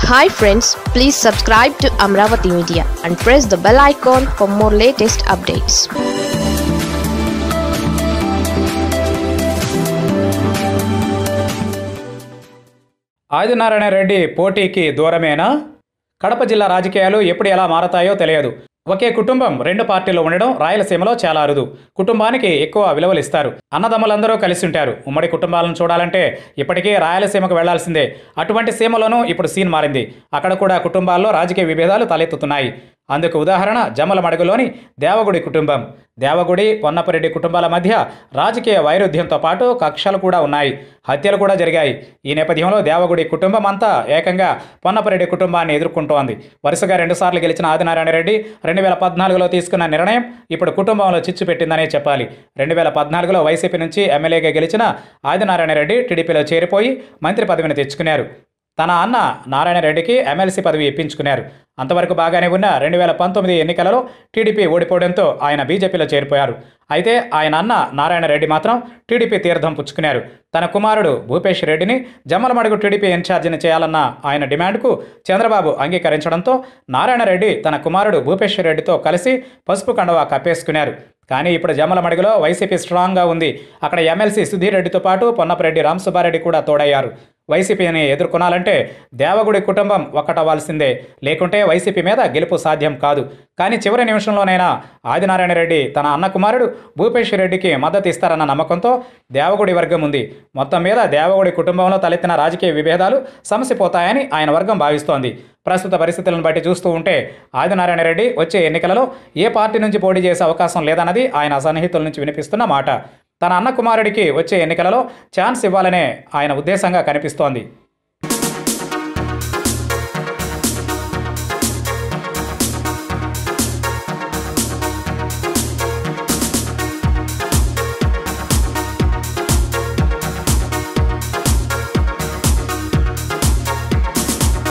hi friends please subscribe to Amaravati media and press the bell icon for more latest updates Adinarayana Reddy పోటీకి దూరమేనా కడప జిల్లా రాజకీయాలు ఎప్పుడు ఎలా మారతాయో తెలియదు ఒకే కుటుంబం రెండు పార్టీలు ఉండడం రాయలసీమలో చాలా అరుదు కుటుంబానికి ఎక్కువ విలువలు ఇస్తారు అన్నదమ్ములందరూ కలిసి ఉంటారు ఉమ్మడి కుటుంబాలను చూడాలంటే ఇప్పటికీ రాయలసీమకు వెళ్లాల్సిందే అటువంటి సీమలోనూ ఇప్పుడు సీన్ మారింది అక్కడ కూడా కుటుంబాల్లో రాజకీయ విభేదాలు తలెత్తుతున్నాయి అందుకు ఉదాహరణ జమ్మలమడుగులోని దేవగుడి కుటుంబం దేవగుడి పొన్నపరెడ్డి కుటుంబాల మధ్య రాజకీయ వైరుధ్యంతో పాటు కక్షలు కూడా ఉన్నాయి హత్యలు కూడా జరిగాయి ఈ నేపథ్యంలో దేవగుడి కుటుంబం అంతా ఏకంగా పొన్నపరెడ్డి కుటుంబాన్ని ఎదుర్కొంటోంది వరుసగా రెండుసార్లు గెలిచిన ఆదినారాయణ రెడ్డి రెండు వేల పద్నాలుగులో తీసుకున్న నిర్ణయం ఇప్పుడు కుటుంబంలో చిచ్చు పెట్టిందనే చెప్పాలి రెండు వేల పద్నాలుగులో వైసీపీ నుంచి ఎమ్మెల్యేగా గెలిచిన ఆదినారాయణ రెడ్డి టీడీపీలో చేరిపోయి మంత్రి పదవిని తెచ్చుకున్నారు తన అన్న నారాయణ రెడ్డికి ఎమ్మెల్సీ పదవి ఇప్పించుకున్నారు అంతవరకు బాగానే ఉన్న రెండు వేల పంతొమ్మిది ఎన్నికలలో టీడీపీ ఓడిపోవడంతో ఆయన బీజేపీలో చేరిపోయారు అయితే ఆయన అన్న నారాయణ రెడ్డి మాత్రం టీడీపీ తీర్థం పుచ్చుకున్నారు తన కుమారుడు భూపేష్ రెడ్డిని జమ్మలమడుగు టీడీపీ ఇన్ఛార్జిని చేయాలన్న ఆయన డిమాండ్కు చంద్రబాబు అంగీకరించడంతో నారాయణ రెడ్డి తన కుమారుడు భూపేష్ రెడ్డితో కలిసి పసుపు కండవా కప్పేసుకున్నారు కానీ ఇప్పుడు జమ్మలమడుగులో వైసీపీ స్ట్రాంగ్గా ఉంది అక్కడ ఎమ్మెల్సీ సుధీర్ రెడ్డితో పాటు పొన్నపరెడ్డి రామసుబ్బారెడ్డి కూడా తోడయ్యారు వైసీపీని ఎదుర్కొనాలంటే దేవగుడి కుటుంబం ఒక్కటవ్వాల్సిందే లేకుంటే వైసీపీ మీద గెలుపు సాధ్యం కాదు కానీ చివరి నిమిషంలోనైనా ఆదినారాయణ రెడ్డి తన అన్న కుమారుడు భూపేష్ రెడ్డికి మద్దతు ఇస్తారన్న నమ్మకంతో దేవగుడి వర్గం ఉంది మొత్తం మీద దేవగుడి కుటుంబంలో తలెత్తిన రాజకీయ విభేదాలు సమసిపోతాయని ఆయన వర్గం భావిస్తోంది ప్రస్తుత పరిస్థితులను బట్టి చూస్తూ ఉంటే ఆదినారాయణ రెడ్డి వచ్చే ఎన్నికలలో ఏ పార్టీ నుంచి పోటీ చేసే అవకాశం లేదన్నది ఆయన సన్నిహితుల నుంచి వినిపిస్తున్న మాట తన అన్న కుమారుడికి వచ్చే ఎన్నికలలో ఛాన్స్ ఇవ్వాలనే ఆయన ఉద్దేశంగా కనిపిస్తోంది